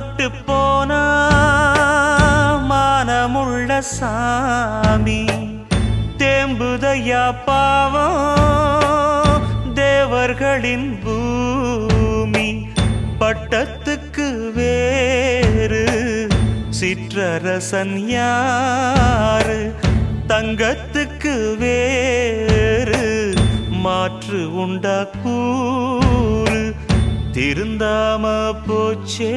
தொட்டு போனா மானமுள்ள சாமி தேம்புதையா பாவம் தேவர்களின் பூமி பட்டத்துக்கு வேறு சிற்றரசன் யாரு தங்கத்துக்கு வேறு மாற்று உண்டா கூறு திருந்தாம போச்சே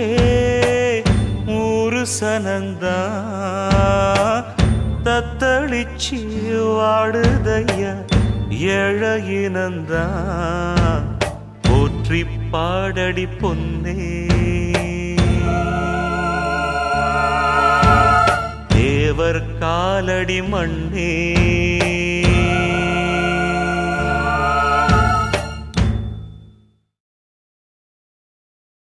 ஊரு சனந்தா தத்தளிச்சு வாடுதையா ஏழையினந்தா போற்றி பாடடி பொன்னே தேவர் காலடி மண்ணே